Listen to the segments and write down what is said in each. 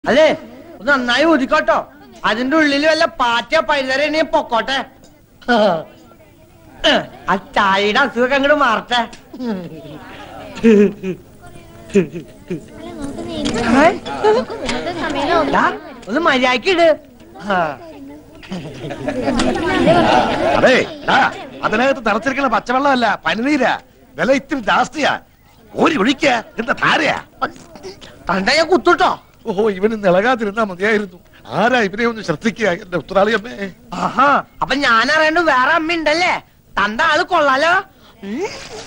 അതെ ഒന്ന് നന്നായി ഊതിക്കോട്ടോ അതിന്റെ ഉള്ളിൽ വല്ല പാറ്റ പഴുതരണേ പൊക്കോട്ടെ ആ ചായയുടെ അസുഖം അങ്ങോട്ട് മാറട്ടെ ഹായ്. ദാ, ഒന്ന് മര്യാദക്ക് ഇട് ആ. അതെ ഡാ, അതിനകത്ത് തിളച്ചിരിക്കുന്ന പച്ചവെള്ളമല്ല പനിനീരാ വില ഇത്തിരി ജാസ്തിയാ ഓരി ഒഴിക്ക എന്താ ധാരയാ കണ്ട ഞാൻ കുത്തുട്ടോ ഓഹോ ഇവന് നിളകാതിരുന്നാ മതിയായിരുന്നു ആരാ ഇവനെ ഒന്ന് ശ്രദ്ധിക്കുക എന്റെ ഉത്തരാളിയമ്മേ ആഹാ അപ്പൊ ഞാൻ അറിയണ്ട വേറെ അമ്മ ഉണ്ടല്ലേ തന്റെ ആള് കൊള്ളാലോ ഉം.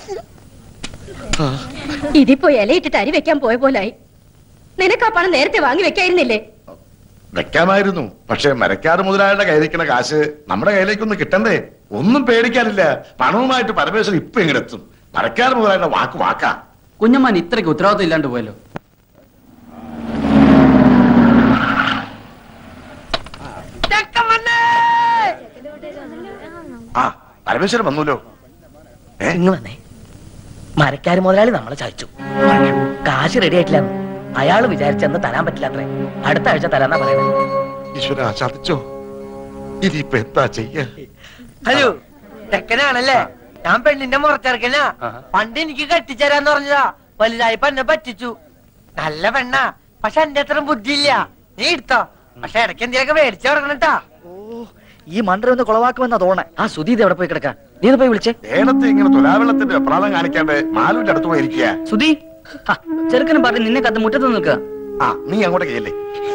ഇതിപ്പോ ഇലയിട്ടിട്ട് അരി വെക്കാൻ പോയ പോലായി നിനക്ക് ആ പണം നേരത്തെ വാങ്ങി വെക്കായിരുന്നില്ലേ വെക്കാമായിരുന്നു പക്ഷെ മരക്കാട് മുതലാളിയുടെ കയ്യിലിരിക്കുന്ന കാശ് നമ്മുടെ കയ്യിലേക്കൊന്നും കിട്ടണ്ടേ ഒന്നും പേടിക്കാനില്ല പണവുമായിട്ട് പരമേശ്വരൻ ഇപ്പൊ എങ്ങനെത്തും മരക്കാട് മുതലാളിയുടെ വാക്ക് വാക്കാ കുഞ്ഞമ്മാൻ ഇത്രയ്ക്ക് ഉത്തരവാദിത്വം ഇല്ലാണ്ട് പോയല്ലോ ചെക്കൻ വന്നേ. ആ പരമേശ്വരൻ വന്നല്ലോ ഏ ഇങ്ങ് വന്നേ മരക്കാര് മുതലാളി നമ്മളെ ചതിച്ചു കാശ് റെഡി ആയിട്ടില്ല അയാള് വിചാരിച്ചെന്ന് തരാൻ പറ്റില്ല അത്രേ അടുത്ത ആഴ്ച തരാന്നാ പറയുന്നത് ഈശ്വര ചതിച്ചോ ഇനിയിപ്പൊ എന്താ ചെയ്യാ ഹലോ ചെക്കനാണല്ലേ ഞാൻ പെണ്ണിന്റെ മുറച്ചിറക്കനാ പണ്ട് എനിക്ക് കെട്ടിച്ചേരാന്ന് പറഞ്ഞതാ വലുതായപ്പോ എന്നെ പറ്റിച്ചു നല്ല പെണ്ണാ പക്ഷെ എന്റെ അത്ര ബുദ്ധിയില്ല നീ എടുത്തോ പക്ഷെ ഇടയ്ക്ക് എന്തെങ്കിലുമൊക്കെ മേടിച്ചു കൊടുക്കണട്ടാ ഈ മണ്ടര ഒന്ന് കുളവാക്കുമെന്നാ തോന്നണേ ആ സുധി ഇത് എവിടെ പോയി കിടക്കാ നീ ഒന്ന് പോയി വിളിച്ചേ ഏനത്തെ ഇങ്ങനെ തുലാവെള്ളത്തിന്റെ വെപ്രാളം കാണിക്കാണ്ട് മാലുവിന്റെ അടുത്ത് പോയിരിക്കുക സുധി ഹാ, ചെറുക്കനും പറഞ്ഞ് നിന്നെ കത്ത് മുറ്റത്ത് നിൽക്കുക ആ നീ അങ്ങോട്ട് കയ്യല്ലേ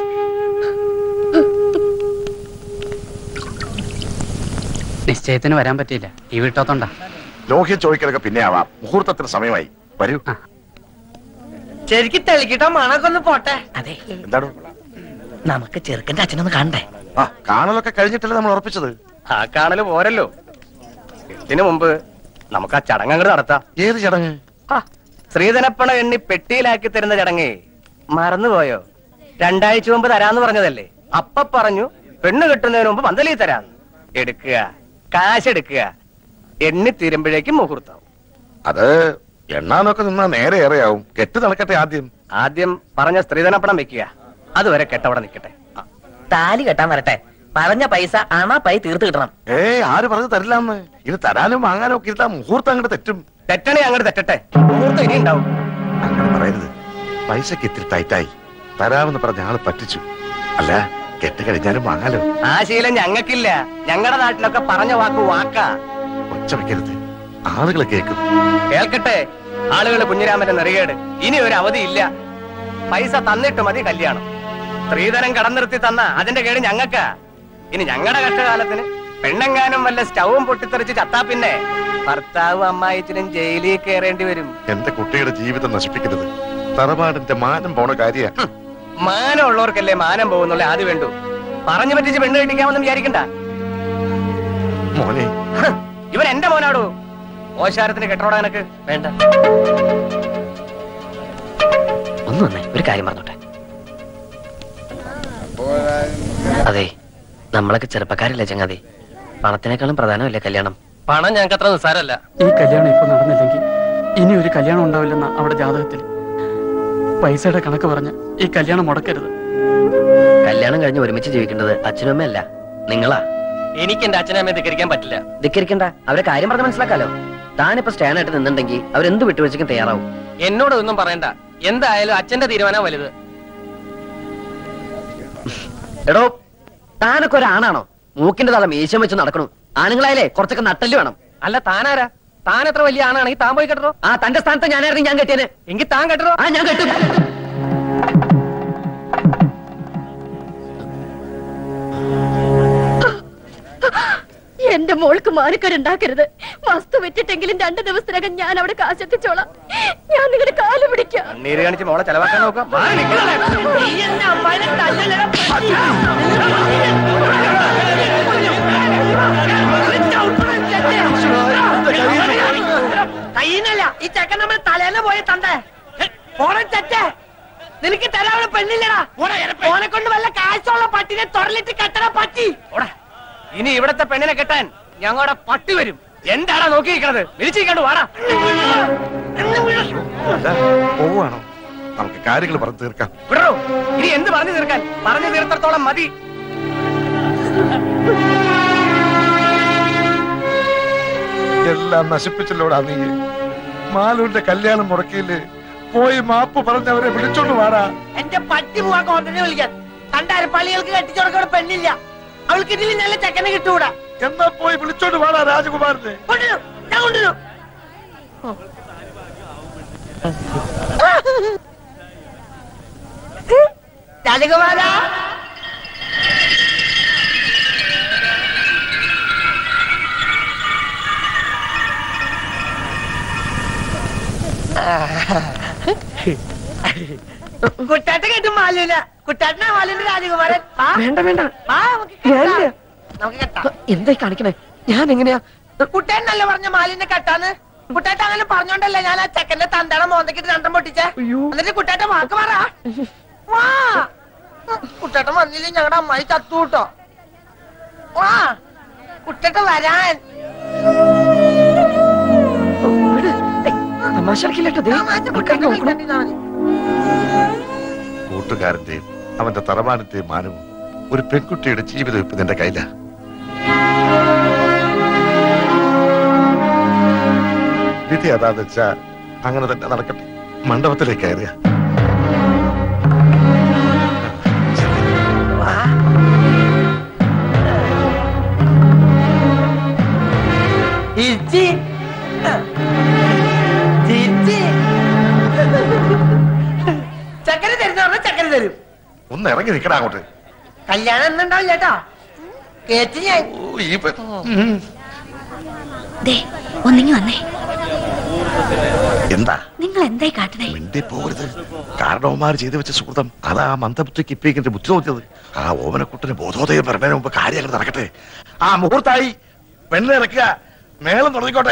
നിശ്ചയത്തിന് വരാൻ പറ്റിയില്ല ഈ വീട്ടോത്തോണ്ടാ ലോഹ്യ ചോദിക്കലൊക്കെ പിന്നെ ആവാം മുഹൂർത്തത്തിന് സമയമായി വരൂ ശരിക്കും തെളിക്കിട്ടോ മണൊക്കെ ഒന്ന് പോട്ടെ അതെ എന്താണ് നമുക്ക് ചെറുക്കന്റെ അച്ഛനൊന്ന് കാണണ്ടേ ആ കാണലൊക്കെ കഴിഞ്ഞിട്ടല്ലേ നമ്മൾ ഉറപ്പിച്ചത് ആ കാണല് പോരല്ലോ ഇതിനു മുമ്പ് നമുക്ക് ആ ചടങ്ങ് അങ്ങോട്ട് നടത്താം ഏത് ചടങ്ങ് ആ, ശ്രീധനപ്പണ എണ്ണി പെട്ടിയിലാക്കി തരുന്ന ചടങ്ങേ മറന്നുപോയോ രണ്ടാഴ്ച മുമ്പ് തരാന്ന് പറഞ്ഞതല്ലേ അപ്പ പറഞ്ഞു പെണ്ണ് കിട്ടുന്നതിന് മുമ്പ് പന്തലി തരാം എടുക്കുക കാശ് എടുക്കുക എണ്ണി തീരുമ്പോഴേക്കും മുഹൂർത്തം അത് എണ്ണാനൊക്കെ നിന്നാ നേരെ ഏറെയാവും കെട്ട് നടക്കട്ടെ ആദ്യം ആദ്യം പറഞ്ഞ സ്ത്രീധനപ്പണം വെക്കുക അതുവരെ കെട്ടവിടെ നിൽക്കട്ടെ താലി കെട്ടാൻ വരട്ടെ പറഞ്ഞ പൈസ അണ പൈ തീർത്ത് കിട്ടണം ഏ ആര് പറഞ്ഞു തരില്ലാന്ന് ഇത് തരാനും വാങ്ങാനും ഒക്കെ ഇരുത്താ മുഹൂർത്തം അങ്ങോട്ട് തെറ്റും തെറ്റണേ അങ്ങോട്ട് തെറ്റട്ടെ മുഹൂർത്തം ഇനി ഉണ്ടാവും അങ്ങനെ പറയരുത് പൈസക്ക് ഇത്തിരി ടൈറ്റായി തരാമെന്ന് പറഞ്ഞ ആള് പറ്റിച്ചു അല്ല കെട്ട് കഴിഞ്ഞാലും വാങ്ങാലോ ആ ശീലം ഞങ്ങൾക്കില്ല ഞങ്ങളുടെ നാട്ടിലൊക്കെ പറഞ്ഞ വാക്ക് വാക്കാ ഒച്ച വെക്കരുത് ആളുകൾ കേൾക്കും കേൾക്കട്ടെ ആളുകൾ കുഞ്ഞിരാമന്റെ നെറികേട് ഇനി ഒരു അവധിയില്ല പൈസ തന്നിട്ട് മതി കല്യാണം സ്ത്രീധനം കടം നിർത്തി തന്ന അതിന്റെ കേട് ഞങ്ങക്കാ ഇനി ഞങ്ങളുടെ കഷ്ടകാലത്തിന് പെണ്ണെങ്ങാനും വല്ല സ്റ്റൗവും പൊട്ടിത്തെറിച്ച് ചത്താ പിന്നെ ഭർത്താവും അമ്മായിച്ചിനും ജയിലിൽ കയറേണ്ടി വരും എന്റെ കുട്ടിയുടെ ജീവിതം നശിപ്പിക്കരുത് തറവാടിന്റെ മാനം പോണ കാര്യ മാനം ഉള്ളവർക്കല്ലേ മാനം പോകുന്നുള്ള ആദ്യം വേണ്ടു പറഞ്ഞു പറ്റിച്ച് പെണ്ണ് കെട്ടിക്കാമെന്ന് വിചാരിക്കണ്ട മോനെ ഹ്, ഇവൻ എന്റെ മോനാടോ ഓശാരത്തിന് കെട്ടോടാ എനക്ക് വേണ്ട ഒന്ന് വന്നേ ഒരു കാര്യം പറഞ്ഞോട്ടെ അതെ നമ്മളൊക്കെ ചെറുപ്പക്കാരല്ലേ ചങ്ങാതി പണത്തിനേക്കാളും പ്രധാനമല്ലേ കല്യാണം പണം ഞങ്ങൾക്ക് അത്ര നിസ്സാരല്ല ഈ കല്യാണം ഇപ്പൊ നടന്നില്ലെങ്കിൽ ഇനി ഒരു കല്യാണം ഉണ്ടാവില്ലെന്ന അവിടെ ജാതകത്തിൽ പൈസയുടെ കണക്ക് പറഞ്ഞ് ഈ കല്യാണം മുടക്കരുത് കല്യാണം കഴിഞ്ഞ് ഒരുമിച്ച് ജീവിക്കേണ്ടത് അച്ഛനും അമ്മയല്ല നിങ്ങളാ എനിക്ക് എന്റെ അച്ഛനെ അമ്മയെ ധിക്കരിക്കാൻ പറ്റില്ല ധിക്കരിക്കണ്ട അവരെ കാര്യം പറഞ്ഞ് മനസ്സിലാക്കാലോ താനിപ്പോ സ്റ്റാൻഡ് ആയിട്ട് നിന്നുണ്ടെങ്കിൽ അവരെന്ത് വിട്ടുവീഴ്ചയ്ക്കും തയ്യാറാവും എന്നോട് ഒന്നും പറയണ്ട എന്തായാലും അച്ഛന്റെ തീരുമാനം വലുത് എടോ താനൊക്കെ ഒരാണാണോ മൂക്കിന്റെ തല മീശം വെച്ച് നടക്കണു ആണുങ്ങളായാലേ കുറച്ചൊക്കെ നട്ടല് വേണം അല്ല താനാരാ താൻ എത്ര വലിയ ആണാണെങ്കിൽ താൻ പോയി കെട്ടറോ ആ തന്റെ സ്ഥാനത്ത് ഞാനായിരുന്നു ഞാൻ കെട്ടിയത് എങ്കിൽ താൻ കെട്ടറോ ആ ഞാൻ കെട്ടും എന്റെ മോൾക്ക് മാനക്കേടുണ്ടാക്കരുത് വസ്തു വിറ്റിട്ടെങ്കിലും രണ്ടു ദിവസത്തിനകം ഞാൻ അവിടെ കാശെത്തിച്ചോളാം ഞാൻ നിങ്ങളുടെ കാല് പിടിക്കാം കണ്ണീര് കാണിച്ച് മോളെ ചെലവാക്കാൻ നോക്കാം മാറി നിൽക്കണേ. നീ എന്റെ അമ്മായിനെ തല്ലല്ലേ കയ്യിന്നല്ല ഈ ചെക്കൻ നമ്മൾ തലേന്ന് പോയി തണ്ടേ ഓണം തെറ്റേ നിനക്ക് തരാനുള്ള പെണ്ണില്ലടാ ഓനെ കൊണ്ട് വല്ല കാശുള്ള പട്ടിനെ തൊടലിട്ട് കെട്ടണ പട്ടി ഓടാ. ഇനി ഇവിടത്തെ പെണ്ണിനെ കെട്ടാൻ ഞങ്ങളുടെ പട്ടി വരും എന്താടാ നോക്കിയിരിക്കണത് വിളിച്ചിരിക്കണ്ടു വാടാ അല്ല പോവാണോ നമുക്ക് കാര്യങ്ങൾ പറഞ്ഞു തീർക്കാം വിടറോ ഇനി എന്ത് പറഞ്ഞു തീർക്കാൻ പറഞ്ഞു തീർത്തത്തോളം മതി എല്ലാം നശിപ്പിച്ചല്ലോടാ നീ മാലൂരിന്റെ കല്യാണം മുടക്കിയില്ലേ പോയി മാപ്പ് പറഞ്ഞവരെ വിളിച്ചോണ്ട് വാടാ എന്റെ പട്ടി പോവാ കോണ്ടനെ വിളിക്കാൻ കണ്ടാര പള്ളികൾക്ക് കെട്ടിച്ചോടക്കോടെ പെണ്ണില്ല അവൾക്ക് ഇതിൽ നല്ല ചെക്കനെ കിട്ടൂടാ എന്നാ പോയി വിളിച്ചോണ്ട് വാടാ രാജകുമാരനെ കൊണ്ടുവരും ഞാൻ കൊണ്ടുവരും രാജകുമാര കുട്ടാട്ട കേട്ടും മാലൂല കുട്ടാട്ടനാ മാലൂന്റെ രാജകുമാരൻ വാ. വേണ്ട വേണ്ട വാ, നമുക്ക് കെട്ടാം. ഞാനില്ല. നമുക്ക് കെട്ടാം എന്തായി കാണിക്കണേ ഞാൻ എങ്ങനെയാ കുട്ടേനല്ലേ പറഞ്ഞ മാലിന്റെ കെട്ടാന്ന് കുട്ടേട്ട അങ്ങനെ പറഞ്ഞോണ്ടല്ലേ ഞാൻ ആ ചെക്കന്റെ തന്തട മോന്തക്കിട്ട് രണ്ടും പൊട്ടിച്ചേ അയ്യോ. എന്നിട്ട് കുട്ടേട്ട വാക്ക് പറ വാ കുട്ടേട്ടൻ വന്നില്ലേ ഞങ്ങളുടെ അമ്മായി ചത്തു കൂട്ടോ വാ കുട്ടേട്ട വരാൻ വിട്. ഏയ്, തമാശ കളിക്കില്ലട്ടോ ദേ, ആ, മാറ്റി ആൾക്കാര് കുട്ടേട്ടൻ നോക്കണു. വിളിക്കണ്ടിരുന്നാ മതി. കൂട്ടുകാരന്റെയും അവന്റെ തറവാനത്തെയും മാനവും ഒരു പെൺകുട്ടിയുടെ ജീവിതം ഇപ്പൊ നിന്റെ കയ്യിലാ വിധി അതാന്ന് വെച്ചാ അങ്ങനെ തന്നെ നടക്കട്ടെ മണ്ഡപത്തിലേക്ക് കയറുക വാ. ഇരിച്ചി. ചിരിച്ചി. ചക്കര തരുന്ന പറഞ്ഞ ചക്കര തരും ഒന്ന് ഇറങ്ങി നിൽക്കടാ അങ്ങോട്ട് കല്യാണം എന്നുണ്ടാവില്ല കേട്ടോ കേട്ടി ഞാൻ ഓ, ഈ പെ- ഉം. ദേ ഒന്നിങ്ങി വന്നേ എന്താ നിങ്ങൾ എന്തായി കാട്ടണേ മിണ്ടി പോകരുത് കാരണവന്മാർ ചെയ്തു വെച്ച സുഹൃതം അതാ ആ മന്ദബുദ്ധിക്ക് ഇപ്പിക്കിന്റെ ബുദ്ധി തോന്നിയത് ആ ഓമനക്കുട്ടന് ബോധോദയം പറഞ്ഞതിന് മുമ്പ് കാര്യങ്ങൾ നടക്കട്ടെ ആ മുഹൂർത്തായി പെണ്ണിനെ ഇറക്കുക മേളം തുടങ്ങിക്കോട്ടെ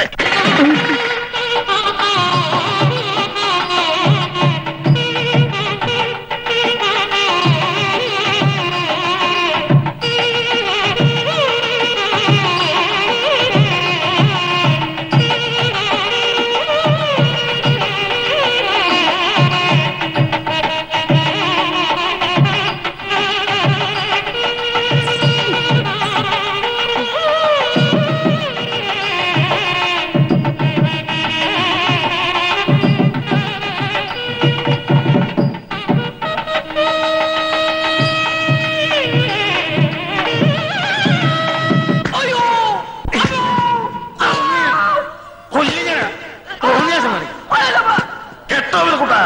കെട്ടോ കുട്ടാ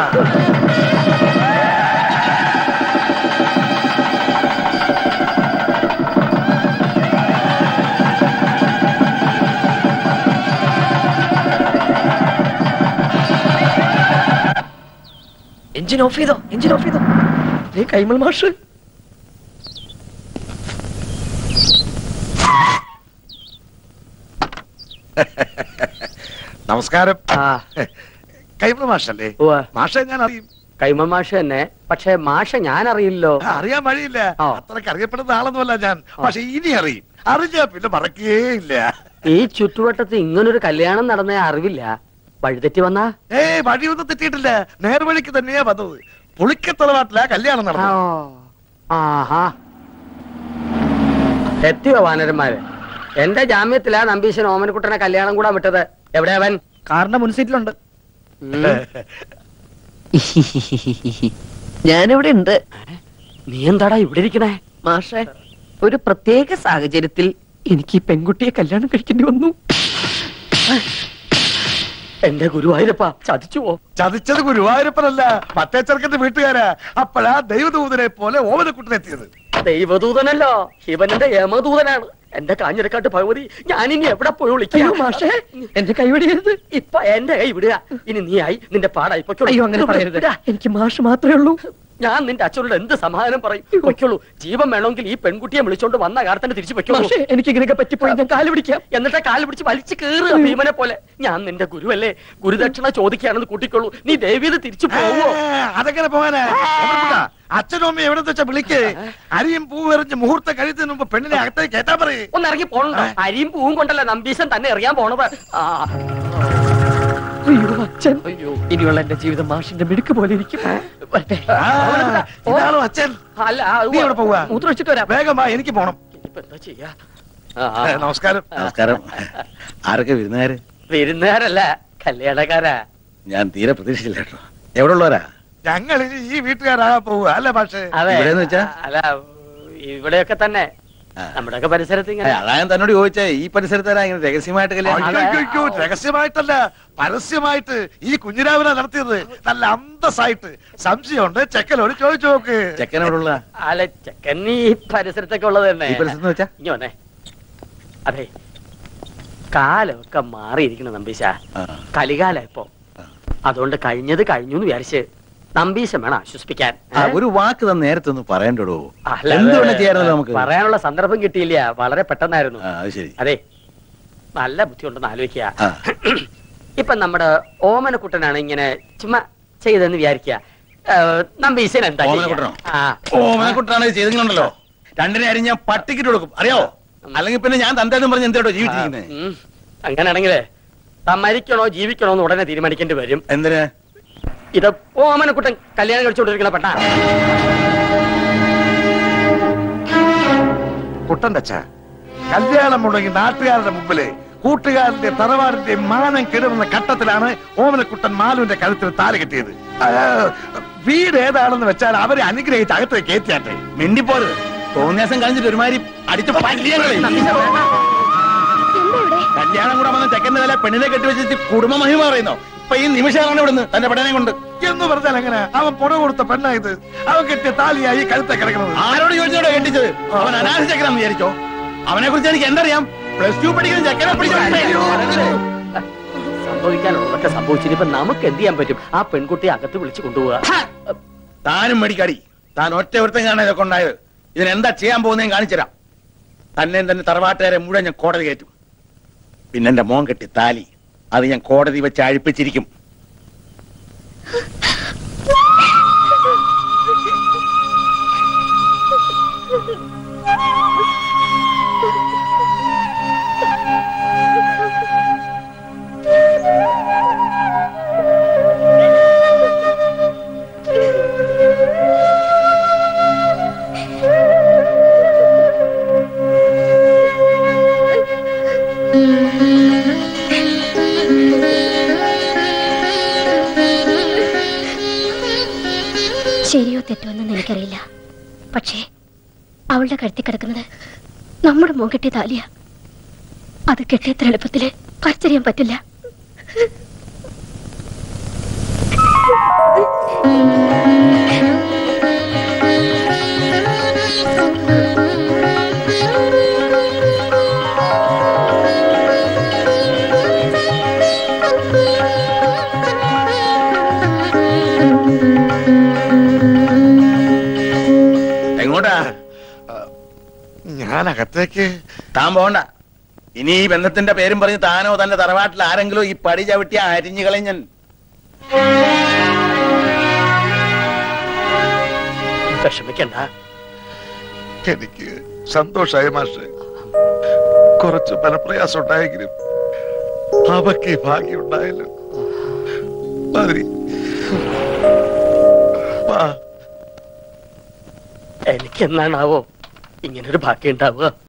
എഞ്ചിൻ ഓഫ് ചെയ്തോ എഞ്ചിൻ ഓഫ് ചെയ്തോ ദേ കൈമൾ മാഷ് നമസ്കാരം ആ കൈമ മാഷല്ലേ ഉവ്വ. മാഷെ ഞാൻ അറിയും കൈമ മാഷ തന്നെ പക്ഷെ മാഷ ഞാൻ അറിയില്ലോ ആ, അറിയാൻ വഴിയില്ല ആ. അത്രക്ക് അറിയപ്പെടുന്ന ആളൊന്നുമല്ല ഞാൻ പക്ഷെ ഇനി അറിയും അറിഞ്ഞാ പിന്നെ മറക്കേ ഇല്ല ഈ ചുറ്റുവട്ടത്ത് ഇങ്ങനൊരു കല്യാണം നടന്ന അറിവില്ല വഴിതെറ്റി വന്നാ ഏ വഴിയൊന്നും തെറ്റിയിട്ടില്ല നേർവഴിക്ക് തന്നെയാ വന്നത് പുളിക്കത്തറവാട്ടിലാ കല്യാണം ആ. നടന്നത് ആഹാ എത്തിയോ വാനരന്മാര് എന്റെ ജാമ്യത്തിലാ നമ്പീശൻ ഓമനക്കുട്ടനെ കല്യാണം കൂടാൻ വിട്ടത് എവിടെ അവൻ കാറിന്റെ മുൻസീറ്റിലുണ്ട് ഉം. ഞാനിവിടെ ഉണ്ട് നീ എന്താടാ ഇവിടെ ഇരിക്കണേ മാഷെ ഒരു പ്രത്യേക സാഹചര്യത്തിൽ എനിക്ക് ഈ പെൺകുട്ടിയെ കല്യാണം കഴിക്കേണ്ടി വന്നു എന്റെ ഗുരുവായൂരപ്പ ചതിച്ചുവോ ചതിച്ചത് ഗുരുവായൂരപ്പനല്ല മറ്റേ ചെറുക്കന്റെ വീട്ടുകാരാ അപ്പോഴാ ദൈവദൂതനെ പോലെ ഓമനക്കുട്ടനെത്തിയത് ദൈവദൂതനല്ലോ ശിവനന്റെ യമദൂതനാണ് എന്റെ കാഞ്ഞിരക്കാട്ട് ഭഗവതി ഞാനിനി എവിടെ പോയി വിളിക്കാം മാഷേ എന്റെ കൈവടിയരുത് ഇപ്പൊ എന്റെ കൈ വിടുക ഇനി നീ ആയി നിന്റെ പാടായി പൊയ്ക്കോളൂ. അയ്യോ അങ്ങനെ പറയരുത് വിടാ. എനിക്ക് മാഷ് മാത്രമേ ഉള്ളൂ ഞാൻ നിന്റെ അച്ഛനോട് എന്ത് സമാധാനം പറയും പൊയ്ക്കോളൂ ജീവൻ വേണമെങ്കിൽ ഈ പെൺകുട്ടിയെ വിളിച്ചോണ്ട് വന്ന കാലത്തന്നെ തിരിച്ചു പൊയ്ക്കോളൂ മാഷേ എനിക്ക് ഇങ്ങനെയൊക്കെ പറ്റിപ്പോയി ഞാൻ കാല് പിടിക്കാം എന്നിട്ട് കാല് പിടിച്ച് വലിച്ചു കീറുക ഭീമനെ പോലെ ഞാൻ നിന്റെ ഗുരുവല്ലേ ഗുരുദക്ഷിണ ചോദിക്കുകയാണെന്ന് കൂട്ടിക്കോളൂ നീ ദേവിയത് തിരിച്ചു പോവോ ഏ, അതെങ്ങനെ പോകാനാ ഓമനക്കുട്ടാ, അച്ഛനും അമ്മയും എവിടെ വെച്ചാ വിളിക്ക് അരിയും പൂവെറിഞ്ഞ് മുഹൂർത്തം കഴിയുന്നതിന് മുമ്പ് പെണ്ണിനെ അകത്തേക്ക് കേട്ടാ പറയേ ഒന്ന് ഇറങ്ങി പോണോ അരിയും പൂവും കൊണ്ടല്ല നമ്പീശൻ തന്നെ എറിയാൻ പോണത് ആ അയ്യോ അച്ഛൻ അയ്യോ ഇനിയുള്ള എന്റെ ജീവിതം മാഷിന്റെ മിടുക്ക് പോലെ ഇരിക്കും വരട്ടെ. ആ, ഇതാണോ അച്ഛൻ അല്ല ആ, നീ എവിടെ പോവാ? മൂത്രമൊഴിച്ചിട്ട് വരാം വേഗം വാ എനിക്ക് പോണം ഇനിയിപ്പോ എന്താ ചെയ്യാ ഏ, നമസ്കാരം നമസ്കാരം ആരൊക്കെ വിരുന്നുകാര് വിരുന്നുകാരല്ല കല്യാണക്കാരാ ഞാൻ തീരെ പ്രതീക്ഷിച്ചില്ല കേട്ടോ എവിടെ ഉള്ളവരാ ഞങ്ങൾ ഇനി ഈ വീട്ടുകാരാകാൻ പോവുക അല്ലേ പക്ഷേ അതെ ഇവിടെന്ന് വെച്ചാ? അല്ല ഇവിടെയൊക്കെ തന്നെ ആ. നമ്മുടെയൊക്കെ പരിസരത്ത് ഇങ്ങനെ അതാ ഞാൻ തന്നോട് ചോദിച്ചേ ഈ പരിസരത്താരാ ഇങ്ങനെ രഹസ്യമായിട്ട് കല്യാണം അയ്യോ, അയ്യോ, അയ്യോ, രഹസ്യമായിട്ടല്ല പരസ്യമായിട്ട് ഈ കുഞ്ഞിരാവിനെ നടത്തിയത് നല്ല അന്തസ്സായിട്ട് സംശയമുണ്ട് ചെക്കനോട് ചോദിച്ചു നോക്ക് ചെക്കൻ എവിടെ ഉള്ള അല്ല ചെക്കൻ ഈ പരിസരത്തൊക്കെ ഉള്ളത് തന്നെ ഈ പരിസരത്ത് വെച്ചാ ഇങ്ങ് വന്നേ അതെ കാലമൊക്കെ മാറിയിരിക്കണം നമ്പീശ ആ. കലികാല ഇപ്പൊ അതുകൊണ്ട് കഴിഞ്ഞത് കഴിഞ്ഞു എന്ന് വിചാരിച്ച് നമ്പീശം വേണം ആശ്വസിപ്പിക്കാൻ ആ, ഏ? ഒരു വാക്ക് തന്നെ നേരത്തെ ഒന്ന് പറയണ്ടോ അല്ല, എന്ത് അത് വേണം ചെയ്യാറുണ്ടല്ലോ നമുക്ക് പറയാനുള്ള സന്ദർഭം കിട്ടിയില്ല വളരെ പെട്ടെന്നായിരുന്നു ആ, അത് ശരി അതെ നല്ല ബുദ്ധിയുണ്ടെന്ന് ആലോചിക്കുക ആ. ഇപ്പൊ നമ്മുടെ ഓമനക്കുട്ടനാണ് ഇങ്ങനെ ചുമ്മാ ചെയ്തെന്ന് വിചാരിക്കുക നമ്പീശൻ എന്താ ചെയ്യാ? ഓമനക്കുട്ടനോ? ആ ഓമനക്കുട്ടാണ് ചെയ്തെങ്കിലുണ്ടല്ലോ രണ്ടിനെ അരി ഞാൻ പട്ടിക്കിട്ട് കൊടുക്കും അറിയാവോ അല്ലെങ്കിൽ പിന്നെ ഞാൻ തന്തേന്നും പറഞ്ഞ് എന്തേടോ ജീവിച്ചിരിക്കുന്നത് ഉം. അങ്ങനെയാണെങ്കിലേ താൻ മരിക്കണോ ജീവിക്കണോ എന്ന് ഉടനെ തീരുമാനിക്കേണ്ടി വരും എന്തിന് ഇത് ഓമനക്കുട്ടൻ കല്യാണം കഴിച്ചുകൊണ്ടിരിക്കണ പെട്ടാ കുട്ടന്റെ അച്ഛ കല്യാണം മുടങ്ങി നാട്ടുകാരുടെ മുമ്പില് കൂട്ടുകാരന്റെ തറവാടിന്റെ മാനം കെടുന്ന ഘട്ടത്തിലാണ് ഓമനക്കുട്ടൻ മാലുവിന്റെ കഴുത്തിൽ താല് കെട്ടിയത് ആ, വീട് ഏതാണെന്ന് വെച്ചാൽ അവരെ അനുഗ്രഹിച്ച് അകത്തേക്ക് കയറ്റിയാട്ടെ മിണ്ടിപ്പോരുത് തോന്നിയാസം കഴിഞ്ഞിട്ട് ഒരുമാതിരി അടിച്ച് പല്ലിയങ്ങളെ എന്താ ഇവിടെ കല്യാണം കൂടെ വന്ന ചെക്കന്റെ തല പെണ്ണിനെ കെട്ടിവെച്ചിട്ട് കുടുംബ മഹിമ പറയുന്നോ ഇപ്പൊ ഈ നിമിഷമാണ് ഇവിടുന്ന് തന്റെ പെടനെ കൊണ്ട് എന്ന് പറഞ്ഞാൽ എങ്ങനെ അവൻ പുറ കൊടുത്ത പെണ്ണായത് അവൻ കെട്ടിയ താലിയായി കഴുത്തെ കിടക്കുന്നത് ആരോട് ചോദിച്ചോടോ കെട്ടിച്ചത് അവൻ അനാഥ ചെക്കനാന്ന് വിചാരിച്ചോ അവനെ കുറിച്ച് എനിക്ക് എന്തറിയാം പ്ലസ് ടു പഠിക്കുന്ന ചെക്കനെ പിടിച്ചോ സംഭവിക്കാനുള്ളതൊക്കെ സംഭവിച്ചിട്ട് ഇപ്പൊ നമുക്ക് എന്ത് ചെയ്യാൻ പറ്റും ആ പെൺകുട്ടിയെ അകത്ത് വിളിച്ചു കൊണ്ടുപോവുക താനും മേടിക്കാടി താൻ ഒറ്റ ഒരുത്തം കാണാൻ ഇതൊക്കെ ഉണ്ടായത് ഇതിനെന്താ ചെയ്യാൻ പോകുന്നതെന്ന് കാണിച്ചുതരാം തന്നെ തന്നെ തറവാട്ടുകാരെ മുഴുവൻ ഞാൻ കോടതി കയറ്റും പിന്നെ എന്റെ മോൻ കെട്ടി താലി അത് ഞാൻ കോടതി വെച്ച് അഴിപ്പിച്ചിരിക്കും ശരിയോ തെറ്റോ എന്ന് എനിക്കറിയില്ല പക്ഷേ അവളുടെ കഴുത്തി കിടക്കുന്നത് നമ്മുടെ മോൻ കെട്ടിയ താലിയ അത് കെട്ടിയത്ര എളുപ്പത്തില് പറിച്ചറിയാൻ പറ്റില്ല എങ്ങോട്ടാ ഞാൻ അകത്തേക്ക് താൻ പോണ്ട ഇനി ഈ ബന്ധത്തിന്റെ പേരും പറഞ്ഞ് താനോ തന്റെ തറവാട്ടിൽ ആരെങ്കിലും ഈ പടി ചവിട്ടി അരിഞ്ഞു കളഞ്ഞൻ വിഷമിക്കണ്ട എനിക്ക് സന്തോഷായ മാഷ് കുറച്ച് ബലപ്രയാസം ഉണ്ടായെങ്കിലും അവക്ക് ഭാഗ്യം ഉണ്ടായല്ലോ മതി വാ എനിക്കെന്നാണാവോ ഇങ്ങനൊരു ഭാഗ്യം ഉണ്ടാവുക